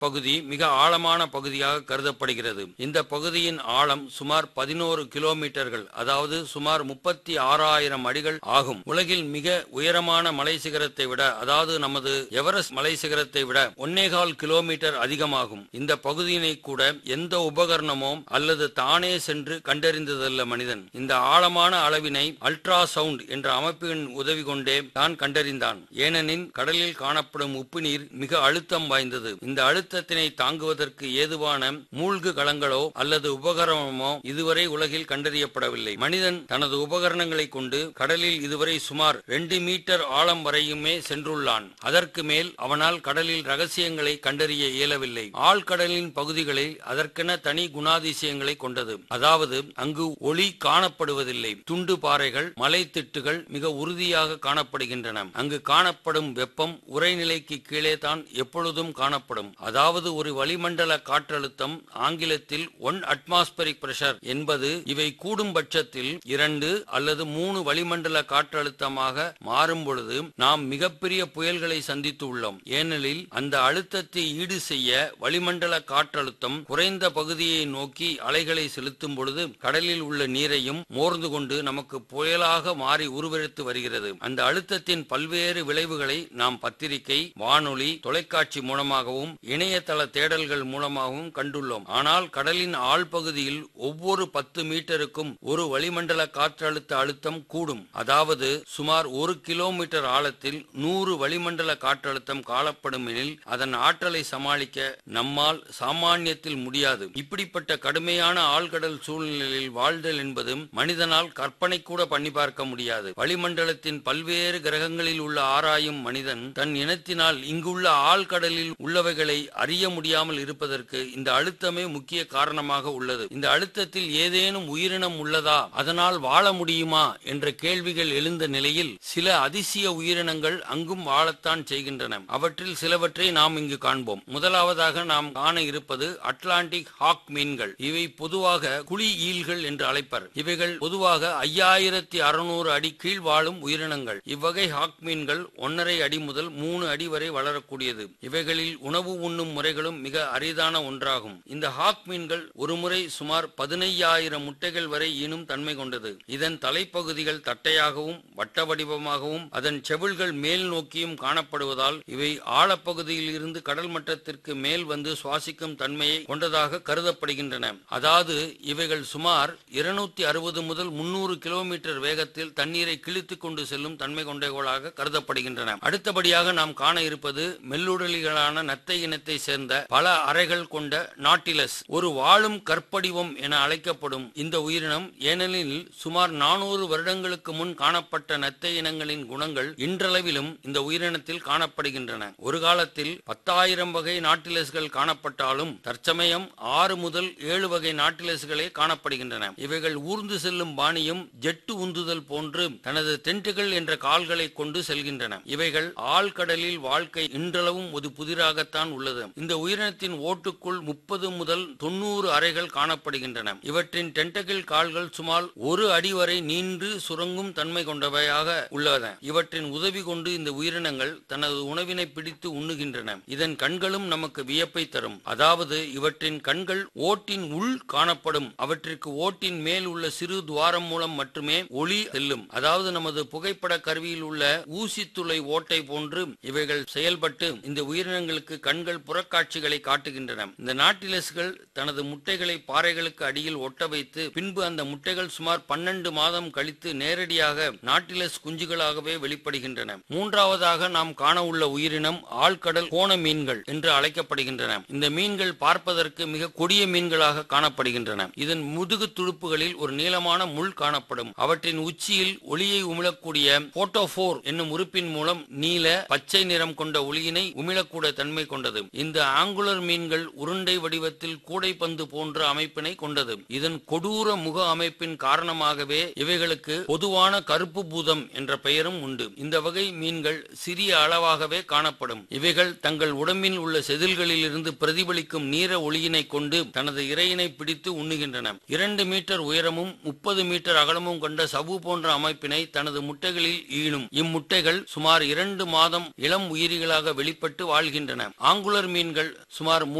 பகுதி மிக ஆழமான பகுதியாக கருதப்படுகிறது இந்த பகுதியின் ஆழம் சுமார் பதினோரு கிலோமீட்டர்கள் அதாவது சுமார் முப்பத்தி ஆறாயிரம் அடிகள் ஆகும் உலகில் மிக உயரமான மலை சிகரத்தை விட அதாவது நமது எவரெஸ்ட் மலை சிகரத்தை விட ஒன்னேகால் கிலோமீட்டர் அதிகமாகும் இந்த பகுதியினை கூட எந்த உபகரணமோ அல்லது தானே சென்று கண்டறிந்ததல்ல மனிதன் இந்த ஆழமான அளவினை அல்ட்ரா சவுண்ட் என்ற அமைப்பின் உதவி கொண்டே தான் கண்டறிந்தான் ஏனெனில் கடலில் காணப்படும் உப்பு நீர் மிக அழுத்தம் வாய்ந்தது இந்த அழுத்தத்தினை தாங்குவதற்கு ஏதுவான மூழ்கு களங்களோ அல்லது உபகரணமோ இதுவரை உலகில் கண்டறியப்படவில்லை மனிதன் தனது உபகரணங்களை கொண்டு கடலில் இதுவரை சுமார் ரெண்டு மீட்டர் ஆழம் வரையுமே சென்றுள்ளான் அதற்கு மேல் அவனால் கடலில் ரகசியங்களை கண்டறிய இயலவில்லை ஆழ்கடலின் பகுதிகளில் அதற்கென தனி குணாதிசயங்களை கொண்டது அதாவது அங்கு ஒளி காணப்படுவதில்லை துண்டு பாறைகள் மலைத்திட்டுகள் மிக உறுதியாக காணப்படுகின்றன அங்கு காணப்படும் வெப்பம் உறைநிலைக்கு கீழே தான் எப்பொழுதும் காணப்படும் அதாவது ஒரு வளிமண்டல காற்றழுத்தம் ஆங்கிலத்தில் ஒன் அட்மாஸ்பரிக் பிரஷர் என்பது இவை கூடும் பட்சத்தில் இரண்டு அல்லது மூணு வளிமண்டல காற்றழுத்தமாக மாறும் பொழுது நாம் மிகப்பெரிய புயல்களை சந்தித்து உள்ளோம் ஏனெனில் அந்த அழுத்தத்தை ஈடு செய்ய வளிமண்டல காற்றழுத்தம் குறைந்த பகுதியை நோக்கி அலைகளை செலுத்தும் பொழுது கடலில் உள்ள நீரையும் மோர்ந்து கொண்டு நமக்கு புயலாக மாறி உருவெடுத்து வருகிறது அந்த அழுத்தத்தின் பல்வேறு விளைவுகளை நாம் பத்திரிகை வானொலி தொலைக்காட்சி மூலமாகவும் இணையதள தேடல்கள் மூலமாகவும் கண்டுள்ளோம் ஆனால் கடலின் ஆழ்பகுதியில் ஒவ்வொரு பத்து மீட்டருக்கும் ஒரு வளிமண்டல காற்றழுத்த அழுத்தம் கூடும் அதாவது சுமார் ஒரு கிலோமீட்டர் ஆழத்தில் நூறு வளிமண்டல காற்றழுத்தம் காணப்படும் எனில் அதன் ஆற்றலை சமாளிக்க நம்மால் சாமானியத்தில் முடியாது இப்படிப்பட்ட கடுமையான ஆழ்கடல் சூழ்நிலையில் வாழ்தல் என்பது மனிதனால் கற்பனை கூட பண்ணி பார்க்க முடியாது வளிமண்டலத்தின் பல்வேறு கிரகங்களில் உள்ள ஆராயும் மனிதன் தன் இனத்தினால் இங்குள்ள ஆழ்கடலில் உள்ளவைகளை அறிய முடியாமல் இருப்பதற்கு இந்த அழுத்தமே முக்கிய காரணமாக உள்ளது இந்த அழுத்தத்தில் ஏதேனும் உயிரினம் உள்ளதா அதனால் வாழ முடியுமா என்ற கேள்விகள் எழுந்த நிலையில் சில அதிசய உயிரினங்கள் அங்கும் வாழத்தான் செய்கின்றன அவற்றில் சிலவற்றை நாம் இங்கு காண்போம் முதலாவதாக நாம் காண இருப்பது அட்லாண்டிக் ஹாக் மீன்கள் இவை பொதுவாக குழி ஈல்கள் என்று அழைப்பர் இவைகள் பொதுவாக ஐயாயிரத்தி அறுநூறு அடி கீழ் வாழும் உயிரினங்கள் இவ்வகை ஹாக் மீன்கள் ஒன்னரை அடி முதல் மூணு அடி வரை வளரக்கூடியது இவைகளில் உணவு உண்ணும் முறைகளும் மிக அரிதான ஒன்றாகும் இந்த ஹாக் மீன்கள் ஒருமுறை சுமார் பதினையாயிரம் முட்டைகள் வரை ஈனும் தன்மை கொண்டது இதன் தலைப்பகுதிகள் தட்டையாகவும் வட்ட வடிவமாகவும் அதன் செவில்கள் மேல் நோக்கியும் காணப்படுவதால் இவை ஆழப்பகுதியில் இருந்து கடல் மட்டத்திற்கு மேல் வந்து சுவாசிக்கும் தன்மையை கொண்டதாக கருதப்படுகின்றன அதாவது இவைகள் சுமார் இருநூத்தி அறுபது முதல் முன்னூறு கிலோமீட்டர் வேகத்தில் தண்ணீரை கிழித்துக் கொண்டு செல்லும் தன்மை கொண்டவர்களாக கருதப்படுகின்றன அடுத்தபடியாக நாம் காண இருப்பது மெல்லுடலிகளான நத்தை இனத்தை சேர்ந்த பல அறைகள் கொண்ட நாட்டிலஸ் ஒரு வாழும் கற்படிவம் என அழைக்கப்படும் இந்த உயிரினம் ஏனெனில் சுமார் நானூறு வருடங்களுக்கு முன் காணப்பட்ட நத்தை இனங்களின் குணங்கள் இன்றளவிலும் இந்த உயிரினத்தில் காணப்படுகின்றன ஒரு காலத்தில் பத்தாயிரம் வகை நாட்டிலஸ்கள் காணப்பட்டாலும் தற்சமயம் ஆறு முதல் ஏழு வகை நாட்டிலஸ்களே காணப்படுகின்றன இவைகள் ஊர்ந்து செல்லும் பாணியும் ஜெட்டு உந்துதல் போன்று தனது தென்ட்டுகள் என்ற கால்களை கொண்டு செல்கின்றன இவைகள் ஆழ்கடலில் வாழ்க்கை இன்றளவும் ஒரு புதிராகத்தான் உள்ளது இந்த உயிரினத்தின் ஓட்டுக்குள் முப்பது முதல் தொண்ணூறு அறைகள் காணப்படுகின்றன இவற்றின் டென்டகிள் கால்கள் சுமார் ஒரு அடி வரை நீண்டு சுரங்கும் தன்மை கொண்டவையாக உள்ளன இவற்றின் உதவி கொண்டு இந்த உயிரினங்கள் தனது உணவினை பிடித்து உண்ணுகின்றன இதன் கண்களும் நமக்கு வியப்பை தரும் அதாவது இவற்றின் கண்கள் ஓட்டின் உள் காணப்படும் அவற்றிற்கு ஓட்டின் மேல் உள்ள சிறு துவாரம் மூலம் மட்டுமே ஒளி செல்லும் அதாவது நமது புகைப்பட கருவியில் உள்ள ஊசித்துளை ஓட்டை போன்று இவைகள் செயல்பட்டு இந்த உயிரினங்களுக்கு கண்கள் புறக்காட்சிகளை காட்டுகின்றன இந்த நாட்டிலஸ்கள் தனது முட்டைகளை பாறைகளுக்கு அடியில் ஒட்ட வைத்து பின்பு அந்த முட்டைகள் சுமார் பன்னெண்டு மாதம் கழித்து நேரடியாக நாட்டிலஸ் குஞ்சுகளாகவே வெளிப்படுகின்றன மூன்றாவதாக நாம் காண உள்ள உயிரினம் ஆழ்கடல் கோண மீன்கள் என்று அழைக்கப்படுகின்றன இந்த மீன்கள் பார்ப்பதற்கு மிக கொடிய மீன்களாக காணப்படுகின்றன இதன் முதுகு துடுப்புகளில் ஒரு நீளமான முள் காணப்படும் அவற்றின் உச்சியில் ஒளியை உமிழக்கூடிய போட்டோபோர் என்னும் உறுப்பின் மூலம் நீல பச்சை நிறம் கொண்ட ஒளியினை உமிழக்கூட தன்மை கொண்டது இந்த ஆங்குலர் மீன்கள் உருண்டை வடிவத்தில் கூடைப்பந்து போன்ற அமைப்பினை கொண்டது இதன் கொடூர முக அமைப்பின் காரணமாகவே இவைகளுக்கு பொதுவான கருப்பு பூதம் என்ற பெயரும் உண்டு இந்த வகை மீன்கள் சிறிய அளவாகவே காணப்படும் இவைகள் தங்கள் உடம்பில் உள்ள செதில்களில் இருந்து பிரதிபலிக்கும் நீர ஒளியினை கொண்டு தனது இரையினை பிடித்து உண்ணுகின்றன இரண்டு மீட்டர் உயரமும் முப்பது மீட்டர் அகலமும் கொண்ட சவு போன்ற அமைப்பினை தனது முட்டைகளில் ஈணும் இம்முட்டைகள் சுமார் இரண்டு மாதம் இளம் உயிரிகளாக வெளிப்பட்டு வாழ்கின்றன ஆங்குலர் மீன்கள் சுமார்